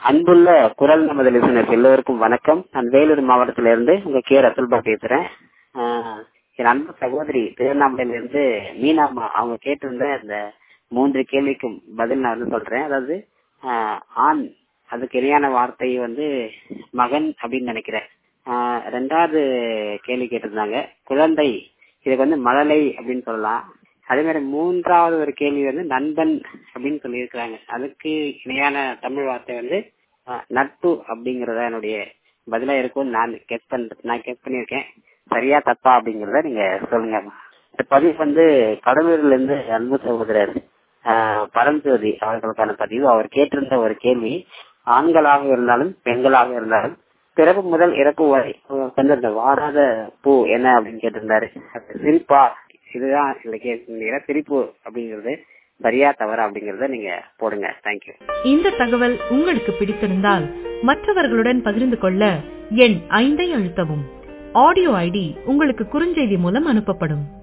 அன்புள்ள குரல் நமது லிசனர்ஸ் எல்லோருக்கும் வணக்கம் நான் வேலூர் மாவட்டத்திலிருந்து உங்க கே ரசல்பா பேசுறேன் ஆஹ் என் அன்பு சகோதரி திருவண்ணாமலையில இருந்து மீனாம்மா அவங்க கேட்டிருந்த அந்த மூன்று கேள்விக்கும் பதில் நான் வந்து சொல்றேன் அதாவது ஆஹ் ஆண் அதுக்கு இணையான வார்த்தை வந்து மகன் அப்படின்னு நினைக்கிறேன் ஆஹ் ரெண்டாவது கேள்வி கேட்டிருந்தாங்க குழந்தை இதுக்கு வந்து மழலை அப்படின்னு சொல்லலாம் அதே மாதிரி மூன்றாவது ஒரு கேள்வி வந்து நண்பன் அப்படின்னு சொல்லியிருக்கிறாங்க அதுக்கு இணையான தமிழ் வார்த்தை வந்து அஹ், நட்பு அப்படிங்கறத என்னுடைய பதிலா இருக்கும் நான் கெஸ் பண்ற நான் கெஸ் பண்ணியிருக்கேன் சரியா தப்பா அப்படிங்கறத நீங்க சொல்லுங்க இந்த பதிவு வந்து கடலூர்ல இருந்து அன்பு சகோதரர் அஹ், பரஞ்சோதி அவர்களுக்கான பதிவு அவர் கேட்டிருந்த ஒரு கேள்வி ஆண்களாக இருந்தாலும் பெண்களாக இருந்தாலும் பிறப்பு முதல் இறப்பு வரை வந்து அந்த வாடாத பூ என்ன அப்படின்னு கேட்டிருந்தாரு அது சிரிப்பா இதுதான் இந்த கேள்வி சிரிப்பு அப்படிங்கிறது சரியா தவறா அப்படிங்கறத நீங்க போடுங்க தேங்க்யூ இந்த தகவல் உங்களுக்கு பிடித்திருந்தால் மற்றவர்களுடன் பகிர்ந்து கொள்ள எண் ஐந்தை அழுத்தவும் ஆடியோ ஐடி உங்களுக்கு குறுஞ்செய்தி மூலம் அனுப்பப்படும்